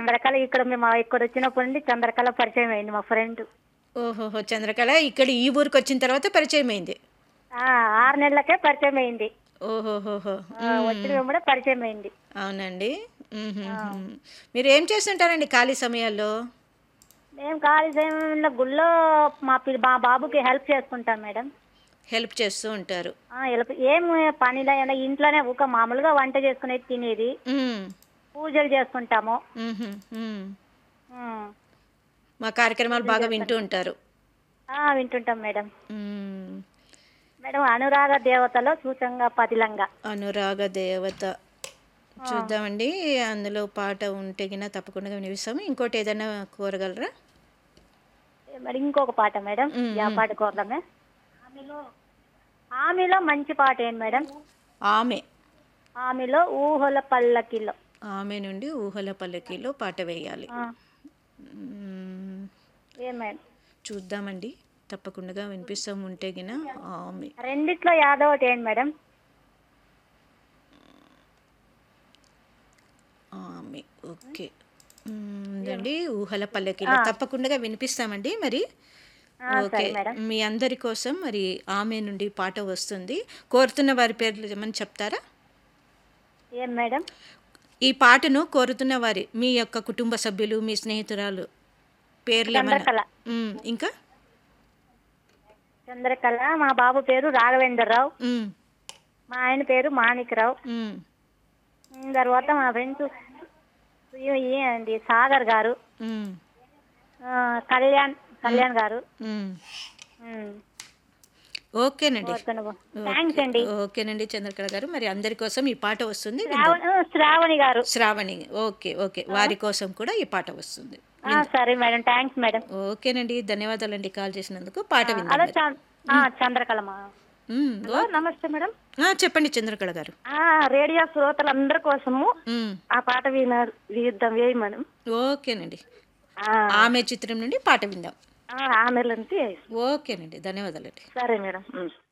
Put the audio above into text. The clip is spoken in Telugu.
చంద్రకళ ఇక్కడ మేము ఇక్కడ వచ్చినప్పటి నుండి చంద్రకళ పరిచయం అయింది మా ఫ్రెండ్ ఓహోహో చంద్రకళ ఇక్కడ ఈ ఊరికి వచ్చిన తర్వాత పరిచయం అయింది ఆరు నెలలకే పరిచయం అయింది ఓహోహోహో ఆ, వచ్చిన వెంబడే పరిచయం అయింది అవునండి మ్మ్హ్మ్. మీరు ఏం చేస్తుంటారండి ఖాళీ సమయాల్లో మేము ఖాళీ సమయంలో గుళ్ళో మా పిల్ల మా బాబుకి హెల్ప్ చేసుకుంటాం మేడం హెల్ప్ చేస్తూ ఉంటారు ఆ, హెల్ప్ ఏం పని లేకుండా ఇంట్లోనే ఒక మామూలుగా వంట చేసుకునేది తినేది మ్మ్. పూజలు చేసుకుంటాము మ్మ్హ్మ్. మ్మ్. ఉమ్. మా కార్యక్రమాలు బాగా వింటూ ఉంటారు ఆ, వింటుంటాం మేడం మ్మ్. మేడం అనురాగ దేవతలో సూచంగా పదిలంగా అనురాగ దేవత చూద్దామండి అందులో పాట ఉంటే గిన తప్పకుండా వినిపిస్తాము ఇంకోటి ఏదైనా కోరగలరా మరి ఇంకొక పాట మేడం ఉమ్, ఆ పాట కోరదామే ఆమెలో మంచి పాట ఏంటి మేడం ఆమె ఆమెలో ఊహల పల్లకిలో ఆమె నుండి ఊహల పల్లకిలో పాట వేయాలి ఆ, మ్మ్. ఏం మేడం చూద్దామండి తప్పకుండా వినిపిస్తాం ఉంటే గిన ఆమె రెండిట్లో యాదో ఒకటి ఏంటి మేడం ఆమె ఓకే ఉందండి ఊహల పల్లకిలో తప్పకుండా వినిపిస్తామండి మరి ఆ, ఓకే సరే మేడం మీ అందరి కోసం మరి ఆమె నుండి పాట వస్తుంది కోరుతున్న వారి పేర్లు ఏమని చెప్తారా ఏం మేడం ఈ పాటను కోరుతున్న వారి మీ యొక్క కుటుంబ సభ్యులు మీ స్నేహితురాలు పేర్లు ఏమైనా చంద్రకళ మ్మ్. ఇంకా చంద్రకళ మా బాబు పేరు రాఘవేంద్రరావు మ్మ్. మా ఆయన పేరు మాణిక్రావు మ్మ్. ఉమ్, తర్వాత మా ఫ్రెండ్స్ అండి సాగర్ గారు మ్మ్. ఆ, కళ్యాణ్ కళ్యాణ్ గారు మ్మ్. ఉమ్, ఓకేనండి కోరుతున్నాము. థ్యాంక్స్ అండి ఓకేనండి చంద్రకళ గారు మరి అందరి కోసం ఈ పాట వస్తుంది శ్రావణి ఆ, శ్రావణి గారు శ్రావణి ఓకే ఓకే వారి కోసం కూడా ఈ పాట వస్తుంది ఆ, సరే మేడం థ్యాంక్స్ మేడం ఓకేనండి ధన్యవాదాలండి కాల్ చేసినందుకు పాట హలో విందాం చం- ఆ, చంద్రకళ మా మ్మ్. హలో నమస్తే మేడం ఆ, చెప్పండి చంద్రకళ గారు ఆ, రేడియో శ్రోతలందరి కోసము మ్మ్. ఆ పాట విన విద్దాం వేయి మేడం ఓకేనండి ఆ, ఆమె చిత్రం నుండి పాట విందాం ఆ, ఆమెలంటే ఓకేనండి ధన్యవాదాలండి సరే మేడం ఉమ్.